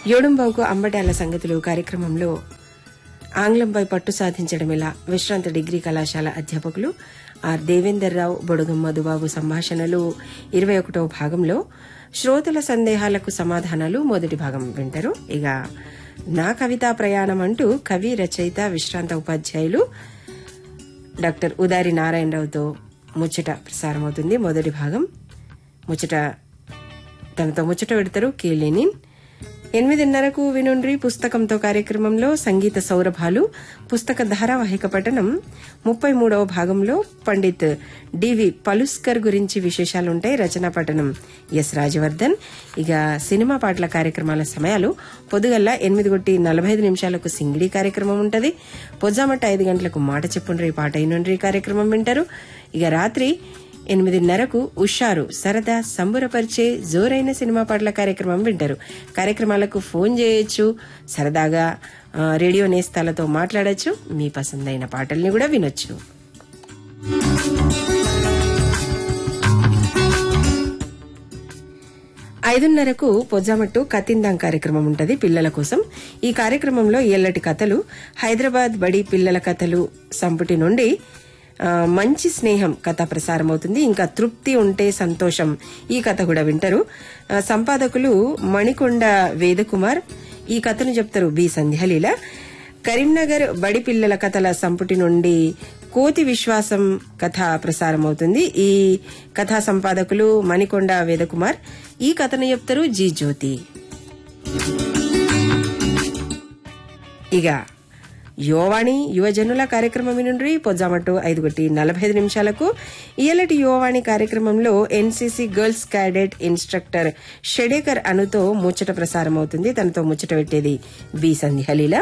యోడంబావుకు అంబటాల సంగతులు కార్యక్రమంలో ఆంగ్లంపై పట్టు సాధించడం ఎలా విశ్రాంత డిగ్రీ కళాశాల అధ్యాపకులు ఆర్ దేవేందర్ రావు బొడుగం మధుబాబు సంభాషణలు ఇరవై ఒకటవ భాగంలో శ్రోతల సందేహాలకు సమాధానాలు మొదటి భాగం వింటారు ఇక నా కవితా ప్రయాణం అంటూ కవి రచయిత విశ్రాంత ఉపాధ్యాయులు డాక్టర్ ఉదారి నారాయణరావుతో ముచ్చట ప్రసారమవుతుంది మొదటి భాగం ముచ్చట తనతో ముచ్చట పెడతారు కేలేని ఎనిమిదిన్నరకు వినుండ్రి పుస్తకంతో కార్యక్రమంలో సంగీత సౌరభాలు పుస్తక ధారావాహిక పఠనం ముప్పై మూడవ భాగంలో పండిత్ డివి పలుస్కర్ గురించి విశేషాలుంటాయి రచనా పఠనం ఎస్ రాజవర్ధన్ ఇక సినిమా పాటల కార్యక్రమాల సమయాలు పొద్దుగల్ల ఎనిమిది కొట్టి నలభై ఐదు నిమిషాలకు సింగిడి కార్యక్రమం ఉంటది పొజ్జామట్ట ఐదు గంటలకు మాట చెప్పుండ్రి పాట అయినుండ్రి కార్యక్రమం వింటారు ఇక రాత్రి ఎనిమిదిన్నరకు ఉషారు సరదా సంబురపరిచే జోరైన సినిమా పాటల కార్యక్రమం వింటారు కార్యక్రమాలకు ఫోన్ చేయొచ్చు సరదాగా ఆ, రేడియో నేస్తాలతో మాట్లాడొచ్చు మీ పసందైన పాటల్ని కూడా వినొచ్చు ఐదున్నరకు పొజ్జామట్టు కతిందాం కార్యక్రమం ఉంటది పిల్లల కోసం ఈ కార్యక్రమంలో ఎల్లటి కథలు హైదరాబాద్ బడి పిల్లల కథలు సంపుటి నుండి ఆ, మంచి స్నేహం కథ ప్రసారమవుతుంది ఇంకా తృప్తి ఉంటే సంతోషం ఈ కథ కూడా వింటారు ఆ, సంపాదకులు మణికొండ వేదకుమార్ ఈ కథను చెప్తారు బి సంధ్యాలీల కరీంనగర్ బడి పిల్లల కథల సంపుటి నుండి కోతి విశ్వాసం కథ ప్రసారమవుతుంది ఈ కథా సంపాదకులు మణికొండ వేదకుమార్ ఈ కథను చెప్తారు జీ జ్యోతి ఇక యువవాణి యువజనుల కార్యక్రమం నుండి పొజ్జామట్టు ఐదు కొట్టి నలభై ఐదు నిమిషాలకు ఇయలటి యువవాణి కార్యక్రమంలో NCC girls cadet instructor Shedekar అనుతో ముచ్చట ప్రసారం అవుతుంది తనతో ముచ్చట పెట్టేది బి సంధ్యాలీల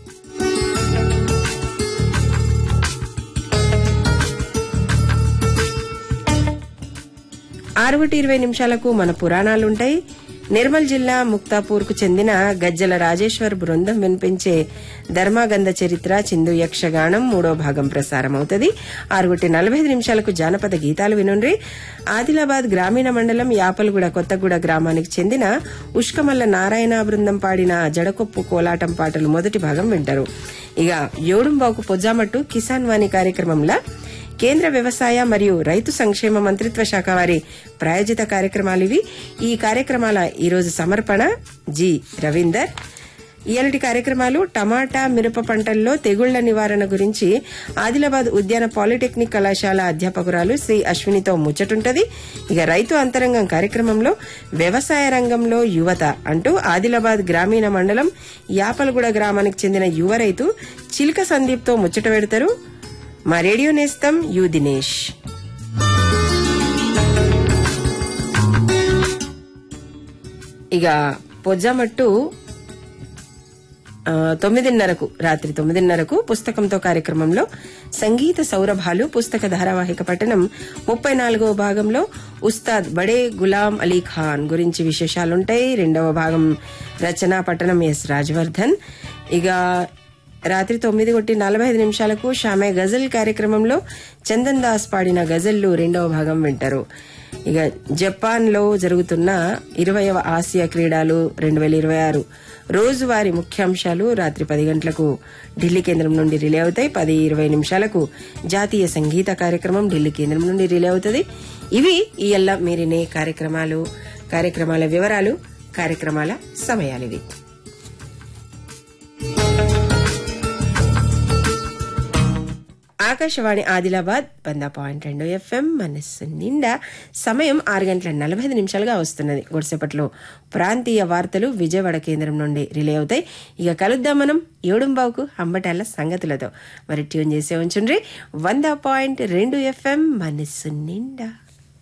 ఆరు ఒకటి ఇరవై నిమిషాలకు మన పురాణాలుంటాయి నిర్మల్ జిల్లా ముక్తాపూర్ కు చెందిన గజ్జల రాజేశ్వర్ బృందం వినిపించే ధర్మాగంధ చరిత్ర చిందు యక్షగానం మూడో భాగం ప్రసారం అవుతుంది ఆరుగుటి నలభై ఐదు నిమిషాలకు జానపద గీతాలు వినుండ్రి ఆదిలాబాద్ గ్రామీణ మండలం యాపలగూడ కొత్తగూడ గ్రామానికి చెందిన ఉష్కమల్ల నారాయణ బృందం పాడిన జడకొప్పు కోలాటం పాటలు మొదటి భాగం వింటారు ఇక యోడుంబాకు పొజ్జామట్టు కిసాన్ వాణి కార్యక్రమంలో కేంద్ర వ్యవసాయ మరియు రైతు సంక్షేమ మంత్రిత్వ శాఖ వారి ప్రాయోజిత కార్యక్రమాలు ఇవి ఈ కార్యక్రమాల ఈరోజు సమర్పణ జి రవీందర్ ఇలాంటి కార్యక్రమాలు టమాటా మిరప పంటల్లో తెగుళ్ల నివారణ గురించి ఆదిలాబాద్ ఉద్యాన పాలిటెక్నిక్ కళాశాల అధ్యాపకురాలు శ్రీ అశ్వినితో ముచ్చటుంటది ఇక రైతు అంతరంగం కార్యక్రమంలో వ్యవసాయ రంగంలో యువత అంటూ ఆదిలాబాద్ గ్రామీణ మండలం యాపలగూడ గ్రామానికి చెందిన యువ రైతు చిల్క సందీప్తో ముచ్చట పెడతారు మా రేడియో నేస్తం యు దినేష్ ఇక పొజ్జామట్టు ఆ, తొమ్మిదిన్నరకు రాత్రి తొమ్మిదిన్నరకు పుస్తకంతో కార్యక్రమంలో సంగీత సౌరభాలు పుస్తక ధారావాహిక పఠనం ముప్పై నాలుగవ భాగంలో ఉస్తాద్ బడే గులాం అలీ ఖాన్ గురించి విశేషాలుంటాయి రెండవ భాగం రచన పఠనం ఎస్ రాజవర్ధన్ ఇక రాత్రి తొమ్మిది కొట్టి నలభై ఐదు నిమిషాలకు షామే గజల్ కార్యక్రమంలో చందన్ దాస్ పాడిన గజల్లు రెండవ భాగం వింటారు ఇక జపాన్ లో జరుగుతున్న ఇరవైవ ఆసియా క్రీడలు రెండు వేల ఇరవై ఆరు రోజువారీ ముఖ్యాంశాలు రాత్రి పది గంటలకు ఢిల్లీ కేంద్రం నుండి రిలే అవుతాయి పది ఇరవై నిమిషాలకు జాతీయ సంగీత కార్యక్రమం ఢిల్లీ కేంద్రం నుండి రిలే అవుతుంది ఇవి ఈ ఎల్ల మీరినే కార్యక్రమాలు కార్యక్రమాల వివరాలు కార్యక్రమాల సమయాలివి ఆకాశవాణి ఆదిలాబాద్ వంద పాయింట్ రెండు ఎఫ్ఎం మనస్సు నిండా సమయం ఆరు గంటల నలభై ఐదు నిమిషాలుగా వస్తున్నది గొడిసేపట్లో ప్రాంతీయ వార్తలు విజయవాడ కేంద్రం నుండి రిలే అవుతాయి ఇక కలుద్దాం మనం ఏడుంబావుకు అంబటాల సంగతులతో మరి ట్యూన్ చేసే ఉంచుండ్రి వంద పాయింట్ రెండు ఎఫ్ఎం మనస్సు నిండా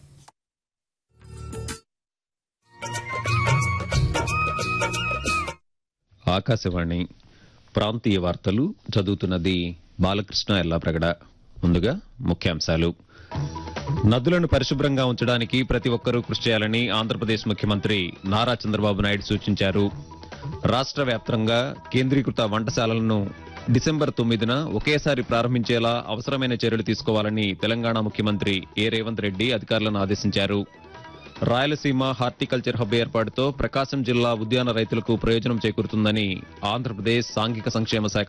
ఆకాశవాణి ప్రాంతీయ వార్తలు చదువుతున్నది బాలకృష్ణ ఎల్లాప్రగడ ముందుగా ముఖ్యాంశాలు నదులను పరిశుభ్రంగా ఉంచడానికి ప్రతి ఒక్కరూ కృషి చేయాలని ఆంధ్రప్రదేశ్ ముఖ్యమంత్రి నారా చంద్రబాబు నాయుడు సూచించారు రాష్ట్ర వ్యాప్తంగా కేంద్రీకృత వంటశాలలను డిసెంబర్ తొమ్మిదిన ఒకేసారి ప్రారంభించేలా అవసరమైన చర్యలు తీసుకోవాలని తెలంగాణ ముఖ్యమంత్రి ఏ రేవంత్ రెడ్డి అధికారులను ఆదేశించారు రాయలసీమ హార్టికల్చర్ హబ్ ఏర్పాటుతో ప్రకాశం జిల్లా ఉద్యాన రైతులకు ప్రయోజనం చేకూరుతుందని ఆంధ్రప్రదేశ్ సాంఘిక సంక్షేమ శాఖ